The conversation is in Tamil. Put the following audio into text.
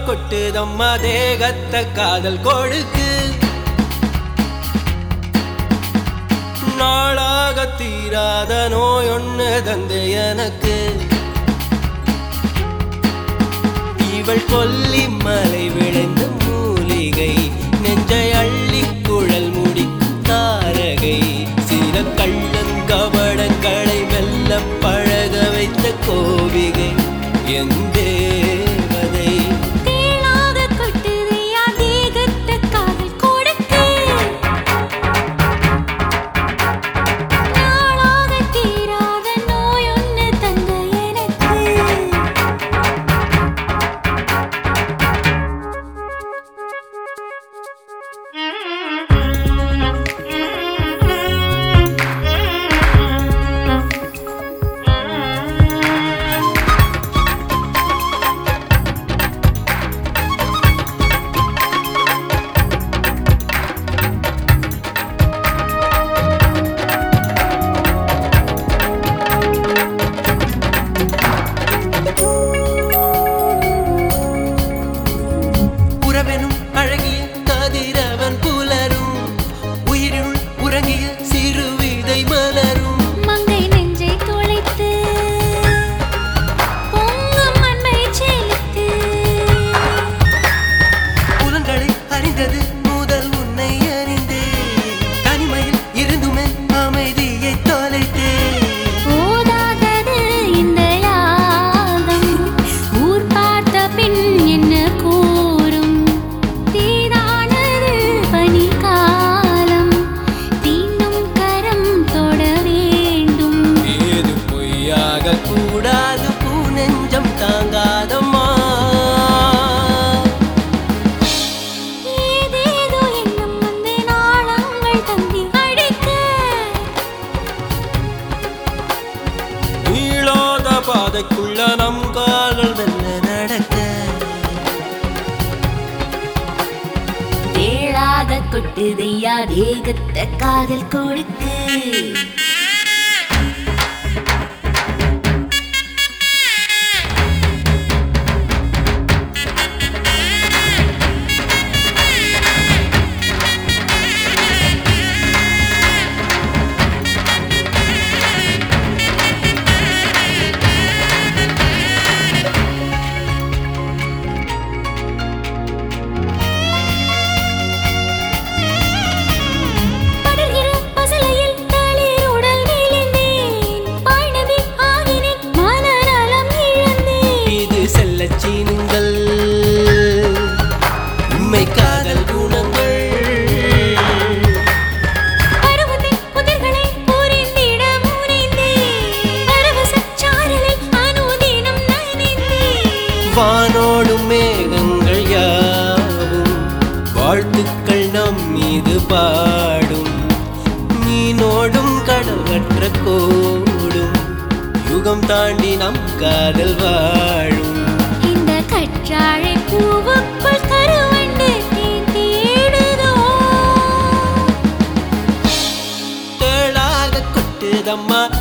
கொட்டுதம்மா தேகத்த காதல் கொடுக்கு நாளாக தீராத நோய் ஒன்று தந்தை எனக்கு இவள் கொல்லி மலை விளைந்த மூலிகை நெஞ்சை அள்ளி குழல் முடிக்கும் தாரகை சில கள்ளங்கபடங்களை மெல்ல பழக வைத்த கோவிகை என் தேவதை தேளாக கொட்டுதையா தேகத்த காதல் கொடுக்கு நாளாக தீராத நோய் ஒன்று தந்த எனக்கு உறவெனும் அழகிய கதிரவன் புலரும் உயிரினுள் உறங்கிய சிறு விதை மலரும் மங்கை நெஞ்சை துளைத்து பொங்கும் அன்பை செலுத்து புலன்களை அறிந்தது முதல் உன்னை அறிந்தே தனிமையில் இருந்துமே அமைதியை தொலைத்தே போதாதது இந்த யாகம் ஊர் பார்த்த பின் என்ன கூறும் தீதானது பனிக்காலம் தீண்டும் கரம் தொட வேண்டும் ஏது பொய்யாக கூடாது பூ நெஞ்சம் தாங்காதம்மா ஏதேதோ எண்ணம் வந்து நாளங்கள் தந்தி அடிக்க நீளாத பாதைக்குள்ள நம் கால்கள் மெல்ல நடக்க தேளாக கொட்டுதையா தேகத்த காதல் கொடுக்கு படர்கிற பசலையில் தளிர் உடல் விழுந்தேன் பாய்நதி ஆகினேன் மனநலம் இழந்தேன் இது செல்ல சீனுங்கள் உண்மை காதல் குணங்கள் பருவத்தின் புதிர்களை புரிந்திட முனைந்தேன் பரவசச் சாரலில் அனுதினம் நனைந்தேன் வானோடும் மேகங்கள் யாவும் வாழ்த்துக்கள் நம் மீது பாடும் மீனோடும் கடலற்ற கோடும் யுகம் தாண்டி நம் காதல் வாழும் இந்த கற்றாழை பூவுக்குள் கருவண்டு தேன் தேடுதோ தேளாக கொட்டுதம்மா